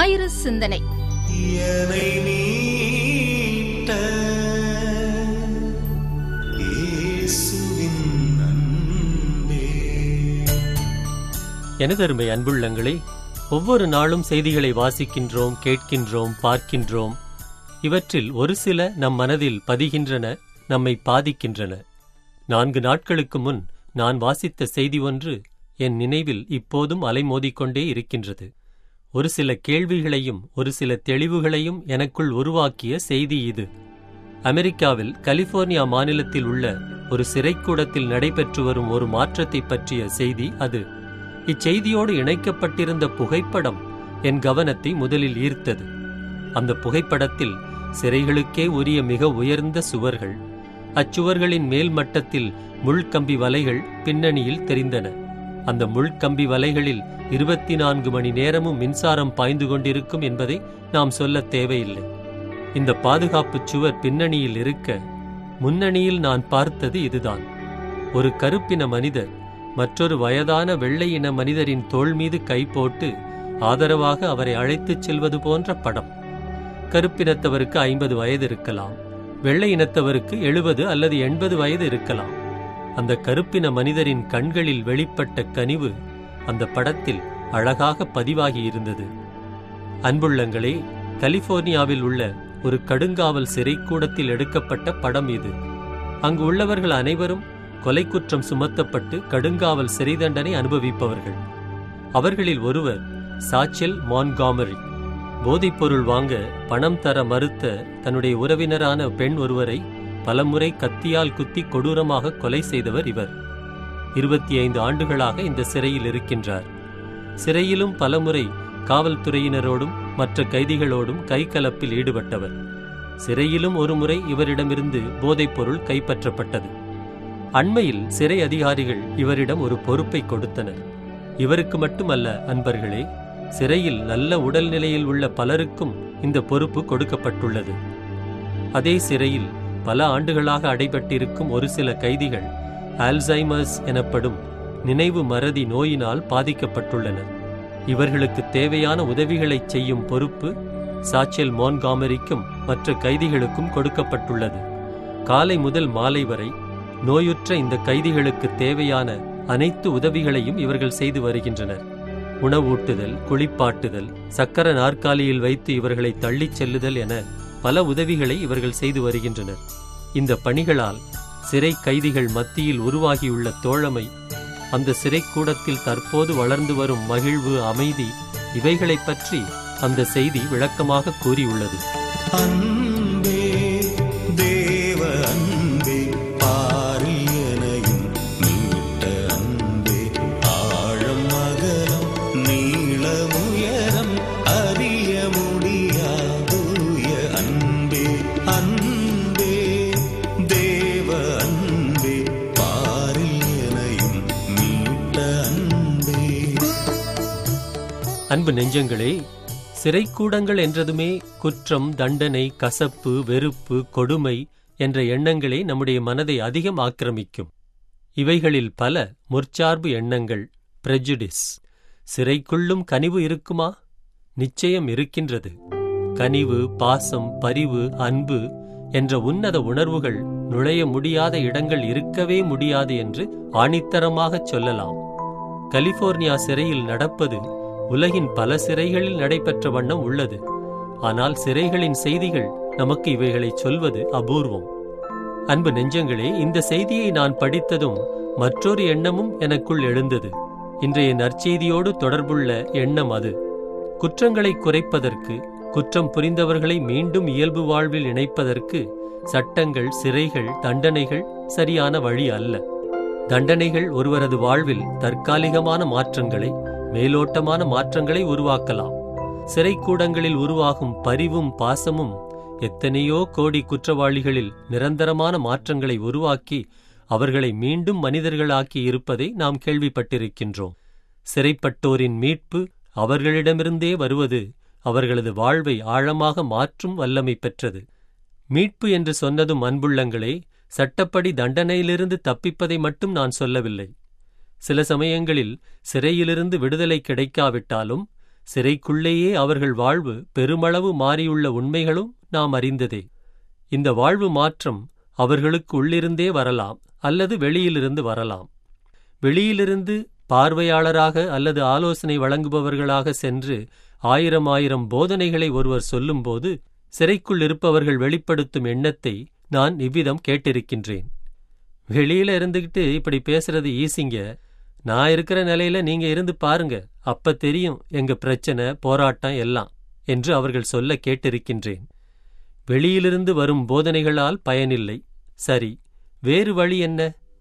ஞாயிறு சிந்தனை என்னை மீட்ட இயேசுவின் அன்பே எனதருமை அன்புள்ளங்களே ஒவ்வொரு நாளும் செய்திகளை வாசிக்கின்றோம் கேட்கின்றோம் பார்க்கின்றோம் இவற்றில் ஒரு சில நம் மனதில் பதிகின்றன நம்மை பாதிக்கின்றன நான்கு நாட்களுக்கு முன் நான் வாசித்த செய்தி ஒன்று என் நினைவில் இப்போதும் அலைமோதிக்கொண்டே இருக்கின்றது ஒரு சில கேள்விகளையும் ஒரு சில தெளிவுகளையும் எனக்குள் உருவாக்கிய செய்தி இது அமெரிக்காவில் கலிபோர்னியா மாநிலத்தில் உள்ள ஒரு சிறைக்கூடத்தில் நடைபெற்று வரும் ஒரு மாற்றத்தை பற்றிய செய்தி அது இச்செய்தியோடு இணைக்கப்பட்டிருந்த புகைப்படம் என் கவனத்தை முதலில் ஈர்த்தது அந்த புகைப்படத்தில் சிறைகளுக்கே உரிய மிக உயர்ந்த சுவர்கள் அச்சுவர்களின் மேல் மட்டத்தில் முள்கம்பி வலைகள் பின்னணியில் தெரிந்தன அந்த முள்கம்பி வலைகளில் இருபத்தி நான்கு மணி நேரமும் மின்சாரம் பாய்ந்து கொண்டிருக்கும் என்பதை நாம் சொல்லத் தேவையில்லை இந்த பாதுகாப்புச் சுவர் பின்னணியில் இருக்க முன்னணியில் நான் பார்த்தது இதுதான் ஒரு கருப்பின மனிதர் மற்றொரு வயதான வெள்ளை இன மனிதரின் தோள் மீது கை போட்டு ஆதரவாக அவரை அழைத்துச் செல்வது போன்ற படம் கருப்பினத்தவருக்கு ஐம்பது வயது இருக்கலாம் வெள்ளை இனத்தவருக்கு எழுபது அல்லது எண்பது வயது இருக்கலாம் அந்த கருப்பின மனிதரின் கண்களில் வெளிப்பட்ட கனிவு அந்த படத்தில் அழகாக பதிவாகி இருந்தது அன்புள்ளங்களே கலிபோர்னியாவில் உள்ள ஒரு கடுங்காவல் சிறைக்கூடத்தில் எடுக்கப்பட்ட படம் இது அங்கு உள்ளவர்கள் அனைவரும் கொலை குற்றம் சுமத்தப்பட்டு கடுங்காவல் சிறை தண்டனை அனுபவிப்பவர்கள் அவர்களில் ஒருவர் சாச்செல் மான்காமரி போதைப்பொருள் வாங்க பணம் தர மறுத்த தன்னுடைய உறவினரான பெண் ஒருவரை பலமுறை கத்தியால் குத்தி கொடூரமாக கொலை செய்தவர் இவர் இருபத்தி ஐந்து ஆண்டுகளாக இந்த சிறையில் இருக்கின்றார் சிறையிலும் பலமுறை காவல்துறையினரோடும் மற்ற கைதிகளோடும் கைகலப்பில் ஈடுபட்டவர் சிறையிலும் ஒருமுறை இவரிடமிருந்து போதைப்பொருள் கைப்பற்றப்பட்டது அண்மையில் சிறை அதிகாரிகள் இவரிடம் ஒரு பொறுப்பை கொடுத்தனர் இவருக்கு மட்டுமல்ல அன்பர்களே சிறையில் நல்ல உடல்நிலையில் உள்ள பலருக்கும் இந்த பொறுப்பு கொடுக்கப்பட்டுள்ளது அதே சிறையில் பல ஆண்டுகளாக அடைபட்டிருக்கும் ஒரு சில கைதிகள் ஆல்சைமர்ஸ் எனப்படும் நினைவு மறதி நோயினால் பாதிக்கப்பட்டுள்ளனர் இவர்களுக்கு தேவையான உதவிகளைச் செய்யும் பொறுப்பு சாச்செல் மோன்காமரிக்கும் மற்ற கைதிகளுக்கும் கொடுக்கப்பட்டுள்ளது காலை முதல் மாலை வரை நோயுற்ற இந்த கைதிகளுக்கு தேவையான அனைத்து உதவிகளையும் இவர்கள் செய்து வருகின்றனர் உணவூட்டுதல் குளிப்பாட்டுதல் சக்கர நாற்காலியில் வைத்து இவர்களை தள்ளிச் செல்லுதல் என பல உதவிகளை இவர்கள் செய்து வருகின்றனர் இந்த பணிகளால் சிறை கைதிகள் மத்தியில் உருவாகியுள்ள தோழமை அந்த சிறைக்கூடத்தில் தற்போது வளர்ந்து வரும் மகிழ்வு அமைதி இவைகளைப் பற்றி அந்த செய்தி விளக்கமாக கூறியுள்ளது அன்பே தேவ அன்பே பாரியனையும் மீட்ட அன்பே ஆழம் அகலம் நீளமுயரம் அறிய முடியாதுய அன்பே அன்பே தேவ அன்பே பாரியனையும் மீட்ட அன்பே அன்பு நெஞ்சங்களே சிறைக்கூடங்கள் என்றதுமே குற்றம் தண்டனை கசப்பு வெறுப்பு கொடுமை என்ற எண்ணங்களே நம்முடைய மனதை அதிகம் ஆக்கிரமிக்கும் இவைகளில் பல முற்சார்பு எண்ணங்கள் prejudice சிறைக்குள்ளும் கனிவு இருக்குமா நிச்சயம் இருக்கின்றது கனிவு பாசம் பரிவு அன்பு என்ற உன்னத உணர்வுகள் நுழைய முடியாத இடங்கள் இருக்கவே முடியாது என்று ஆணித்தரமாகச் சொல்லலாம் கலிபோர்னியா சிறையில் நடப்பது உலகின் பல சிறைகளில் நடைபெற்ற வண்ணம் உள்ளது ஆனால் சிறைகளின் செய்திகள் நமக்கு இவைகளை சொல்வது அபூர்வம் அன்பு நெஞ்சங்களே இந்த செய்தியை நான் படித்ததும் மற்றொரு எண்ணமும் எனக்குள் எழுந்தது இன்றைய நற்செய்தியோடு தொடர்புள்ள எண்ணம் அது குற்றங்களை குறைப்பதற்கு குற்றம் புரிந்தவர்களை மீண்டும் இயல்பு வாழ்வில் இணைப்பதற்கு சட்டங்கள் சிறைகள் தண்டனைகள் சரியான வழி அல்ல தண்டனைகள் ஒருவரது வாழ்வில் தற்காலிகமான மாற்றங்களை மேலோட்டமான மாற்றங்களை உருவாக்கலாம் சிறைக்கூடங்களில் உருவாகும் பரிவும் பாசமும் எத்தனையோ கோடி குற்றவாளிகளில் நிரந்தரமான மாற்றங்களை உருவாக்கி அவர்களை மீண்டும் மனிதர்களாக்கி இருப்பதை நாம் கேள்விப்பட்டிருக்கின்றோம் சிறைப்பட்டோரின் மீட்பு அவர்களிடமிருந்தே வருவது அவர்களது வாழ்வை ஆழமாக மாற்றும் வல்லமை பெற்றது மீட்பு என்று சொன்னதும் அன்புள்ளங்களே சட்டப்படி தண்டனையிலிருந்து தப்பிப்பதை மட்டும் நான் சொல்லவில்லை சில சமயங்களில் சிறையிலிருந்து விடுதலை கிடைக்காவிட்டாலும் சிறைக்குள்ளேயே அவர்கள் வாழ்வு பெருமளவு மாறியுள்ள உண்மைகளும் நாம் அறிந்ததே இந்த வாழ்வு மாற்றம் அவர்களுக்கு உள்ளிருந்தே வரலாம் அல்லது வெளியிலிருந்து வரலாம் வெளியிலிருந்து பார்வையாளராக அல்லது ஆலோசனை வழங்குபவர்களாக சென்று ஆயிரம் ஆயிரம் போதனைகளை ஒருவர் சொல்லும்போது சிறைக்குள் இருப்பவர்கள் வெளிப்படுத்தும் எண்ணத்தை நான் இவ்விதம் கேட்டிருக்கின்றேன் வெளியில இருந்துகிட்டு இப்படி பேசுறது ஈஸிங்க நான் இருக்கிற நிலையில நீங்க இருந்து பாருங்க அப்ப தெரியும் எங்க பிரச்சனை போராட்டம் எல்லாம் என்று அவர்கள் சொல்ல கேட்டிருக்கின்றேன் வெளியிலிருந்து வரும் போதனைகளால் பயனில்லை சரி வேறு வழி என்ன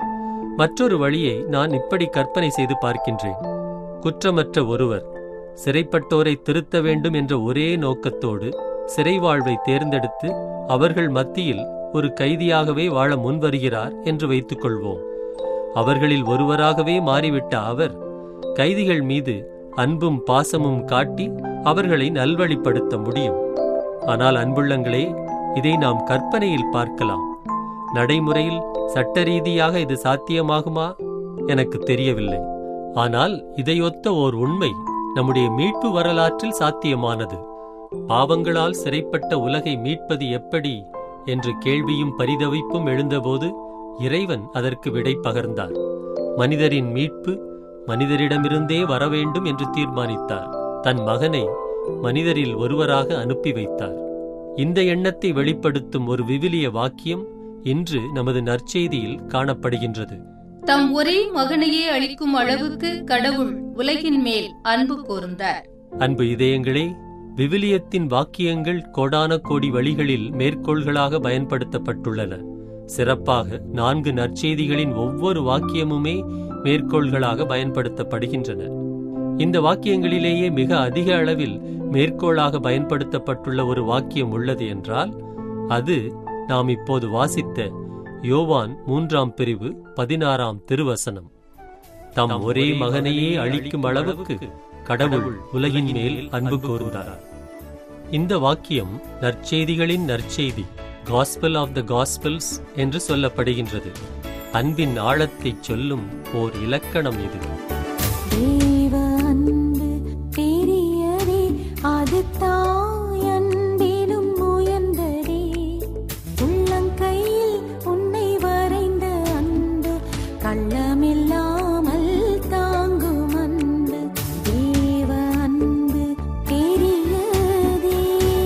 மற்றொரு வழியை நான் இப்படி கற்பனை செய்து பார்க்கின்றேன் குற்றமற்ற ஒருவர் சிறைப்பட்டோரை திருத்த வேண்டும் என்ற ஒரே நோக்கத்தோடு சிறை வாழ்வை தேர்ந்தெடுத்து அவர்கள் மத்தியில் ஒரு கைதியாகவே வாழ முன்வருகிறார் என்று வைத்துக்கொள்வோம் அவர்களில் ஒருவராகவே மாறிவிட்ட அவர் கைதிகள் மீது அன்பும் பாசமும் காட்டி அவர்களை நல்வழிப்படுத்த முடியும் ஆனால் அன்புள்ளங்களே இதை நாம் கற்பனையில் பார்க்கலாம் நடைமுறையில் சட்ட ரீதியாக இது சாத்தியமாகுமா எனக்கு தெரியவில்லை ஆனால் இதையொத்த ஓர் உண்மை நம்முடைய மீட்பு வரலாற்றில் சாத்தியமானது பாவங்களால் சிறைப்பட்ட உலகை மீட்பது எப்படி என்று கேள்வியும் பரிதவிப்பும் எழுந்தபோது இறைவன் அதற்கு விடை பகர்ந்தார் மனிதரின் மீட்பு மனிதரிடமிருந்தே வரவேண்டும் என்று தீர்மானித்தார் தன் மகனை மனிதரில் ஒருவராக அனுப்பி வைத்தார் இந்த எண்ணத்தை வெளிப்படுத்தும் ஒரு விவிலிய வாக்கியம் இன்று நமது நற்செய்தியில் காணப்படுகின்றது தம் ஒரே மகனையே அளிக்கும் அளவுக்கு கடவுள் உலகின் மேல் அன்பு கூர்ந்தார் அன்பு இதயங்களே விவிலியத்தின் வாக்கியங்கள் கோடான கோடி வழிகளில் மேற்கோள்களாக பயன்படுத்தப்பட்டுள்ளன சிறப்பாக நான்கு நற்செய்திகளின் ஒவ்வொரு வாக்கியமுமே மேற்கோள்களாக பயன்படுத்தப்படுகின்றன இந்த வாக்கியங்களிலேயே மிக அதிக அளவில் மேற்கோளாக பயன்படுத்தப்பட்டுள்ள ஒரு வாக்கியம் உள்ளது என்றால் அது நாம் இப்போது வாசித்த யோவான் மூன்றாம் பிரிவு பதினாறாம் திருவசனம் தம் ஒரே மகனையே அழிக்கும் அளவுக்கு கடவுள் உலகின் மேல் அன்பு கூர்ந்தார் இந்த வாக்கியம் நற்செய்திகளின் நற்செய்தி காஸ்பல் ஆஃப் த காஸ்பல்ஸ் என்று சொல்லப்படுகின்றது அன்பின் ஆழத்தைச் சொல்லும் ஓர் இலக்கணம் இது தேவ அன்பு பெரியதே அது தாய் அன்பிலும் உயர்ந்ததே உள்ளங்கையில் உன்னை வரைந்த அன்பு கள்ளமில்லாமல் தாங்கும் அன்பு தேவ அன்பு பெரியதே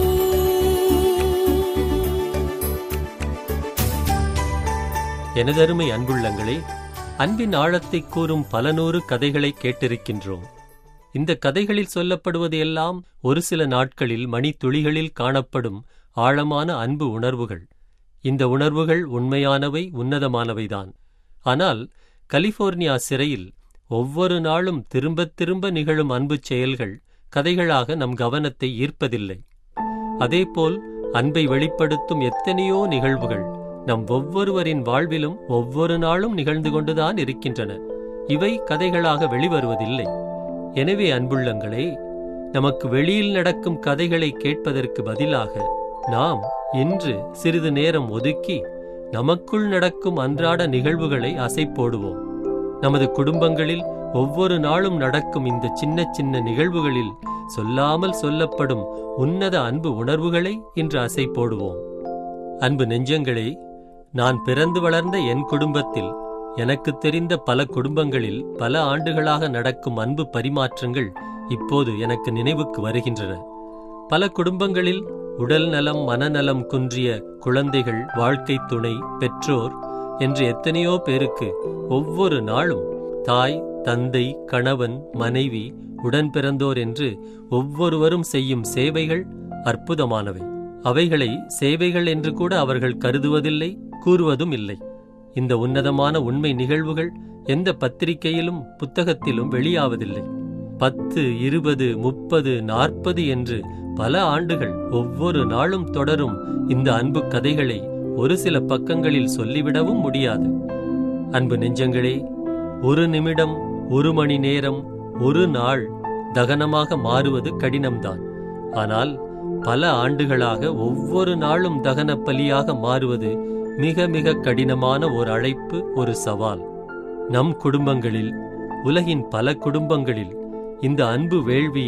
எனதருமை அன்புள்ளங்களே அன்பின் ஆழத்தைக் கூறும் பல நூறு கதைகளை கேட்டிருக்கின்றோம் இந்த கதைகளில் சொல்லப்படுவது எல்லாம் ஒரு சில நாட்களில் மணித்துளிகளில் காணப்படும் ஆழமான அன்பு உணர்வுகள் இந்த உணர்வுகள் உண்மையானவை உன்னதமானவைதான் ஆனால் கலிபோர்னியா சிறையில் ஒவ்வொரு நாளும் திரும்பத் திரும்ப நிகழும் அன்புச் செயல்கள் கதைகளாக நம் கவனத்தை ஈர்ப்பதில்லை அதேபோல் அன்பை வெளிப்படுத்தும் எத்தனையோ நிகழ்வுகள் நம் ஒவ்வொருவரின் வாழ்விலும் ஒவ்வொரு நாளும் நிகழ்ந்து கொண்டுதான் இருக்கின்றன இவை கதைகளாக வெளிவருவதில்லை எனவே அன்புள்ளங்களே நமக்கு வெளியில் நடக்கும் கதைகளை கேட்பதற்கு பதிலாக நாம் இன்று சிறிது நேரம் ஒதுக்கி நமக்குள் நடக்கும் அன்றாட நிகழ்வுகளை அசைப்போடுவோம் நமது குடும்பங்களில் ஒவ்வொரு நாளும் நடக்கும் இந்த சின்ன சின்ன நிகழ்வுகளில் சொல்லாமல் சொல்லப்படும் உன்னத அன்பு உணர்வுகளை இன்று அசை போடுவோம் அன்பு நெஞ்சங்களே நான் பிறந்து வளர்ந்த என் குடும்பத்தில் எனக்கு தெரிந்த பல குடும்பங்களில் பல ஆண்டுகளாக நடக்கும் அன்பு பரிமாற்றங்கள் இப்போது எனக்கு நினைவுக்கு வருகின்றன பல குடும்பங்களில் உடல் நலம் மனநலம் குன்றிய குழந்தைகள் வாழ்க்கைத் துணை பெற்றோர் என்று எத்தனையோ பேருக்கு ஒவ்வொரு நாளும் தாய் தந்தை கணவன் மனைவி உடன் பிறந்தோர் என்று ஒவ்வொருவரும் செய்யும் சேவைகள் அற்புதமானவை அவைகளை சேவைகள் என்று கூட அவர்கள் கருதுவதில்லை கூறுவதும் இல்லை இந்த உன்னதமான உண்மை நிகழ்வுகள் எந்த பத்திரிகையிலும் புத்தகத்திலும் வெளியாவதில்லை பத்து இருபது முப்பது நாற்பது என்று பல ஆண்டுகள் ஒவ்வொரு நாளும் தொடரும் இந்த அன்பு கதைகளை ஒரு சில பக்கங்களில் சொல்லிவிடவும் முடியாது அன்பு நெஞ்சங்களே ஒரு நிமிடம் ஒரு மணி நேரம் ஒரு நாள் தகனமாக மாறுவது கடினம்தான் ஆனால் பல ஆண்டுகளாக ஒவ்வொரு நாளும் தகன பலியாக மாறுவது மிக மிக கடினமான ஒரு அழைப்பு ஒரு சவால் நம் குடும்பங்களில் உலகின் பல குடும்பங்களில் இந்த அன்பு வேள்வியை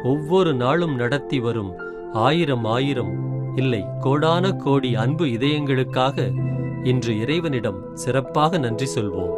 ஒவ்வொரு நாளும் நடத்தி வரும் ஆயிரம் ஆயிரம் இல்லை கோடான கோடி அன்பு இதயங்களுக்காக இன்று இறைவனிடம் சிறப்பாக நன்றி சொல்வோம்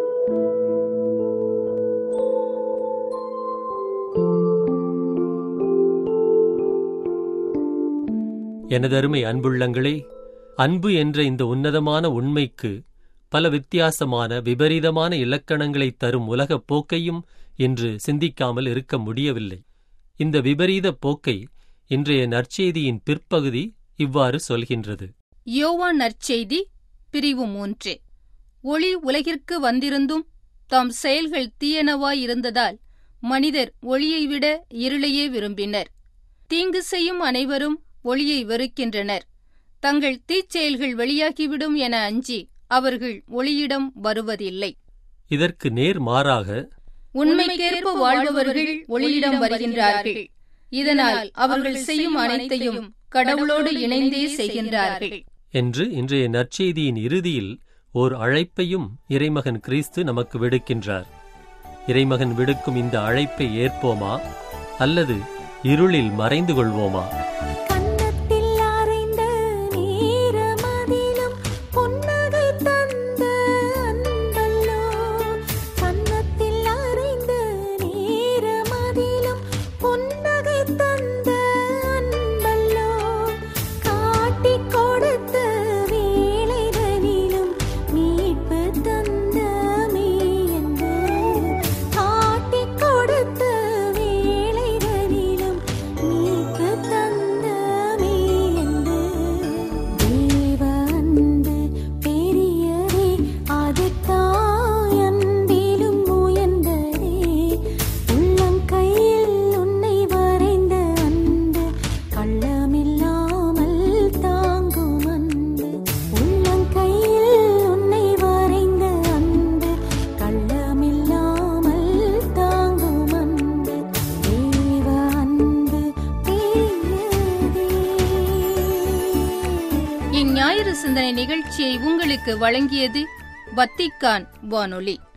எனதருமை அன்புள்ளங்களே அன்பு என்ற இந்த உன்னதமான உண்மைக்கு பல வித்தியாசமான விபரீதமான இலக்கணங்களை தரும் உலகப் போக்கையும் இன்று சிந்திக்காமல் இருக்க முடியவில்லை இந்த விபரீத போக்கை இன்றைய நற்செய்தியின் பிற்பகுதி இவ்வாறு சொல்கின்றது யோவான் நற்செய்தி பிரிவு மூன்று ஒளி உலகிற்கு வந்திருந்தும் தாம் செயல்கள் தீயனவாயிருந்ததால் மனிதர் ஒளியை விட இருளையே விரும்பினர் தீங்கு செய்யும் அனைவரும் ஒளியை வெறுக்கின்றனர் தங்கள் தீச்செயல்கள் வெளியாகிவிடும் என அஞ்சி அவர்கள் ஒளியிடம் வருவதில்லை இதற்கு நேர் மாறாக உண்மைக்கேற்ப வாழ்பவர்கள் ஒளியிடம் வருகின்றார்கள் இதனால் அவர்கள் செய்யும் அனைத்தையும் கடவுளோடு இணைந்தே செய்கின்றார்கள் என்று இன்றைய நற்செய்தியின் இறுதியில் ஓர் அழைப்பையும் இறைமகன் கிறிஸ்து நமக்கு விடுக்கின்றார் இறைமகன் விடுக்கும் இந்த அழைப்பை ஏற்போமா அல்லது இருளில் மறைந்து கொள்வோமா கன்னத்தில் அறைந்த நேரமதிலும் புன்னகை தந்த அன்பல்லோ கன்னத்தில் அறைந்த நேரமதிலும் புன்னகை தந்த அன்பல்லோ காட்டிக் கொடுத்த வேளைதனிலும் மீட்பு தந்த மெய்யன்பு காட்டிக் கொடுத்த வேளைதனிலும் மீட்பு தந்த மெய்யன்பு தேவ அன்பு பெரியதே அது தாயன்பிலும் உயர்ந்ததே உள்ளம் கையில் உன்னை வரைந்த அன்பு கள்ளமில்லாமல் தாங்கும் அன்பு உள்ளம் கையில் உன்னை வரைந்த அன்பு கள்ளமில்லாமல் தாங்கும் அன்பு தேவ அன்பு பெரியதே இந்ஞாயிறு சிந்தனை நிகழ்ச்சியை உங்களுக்கு வழங்கியது வத்திக்கான் வானொலி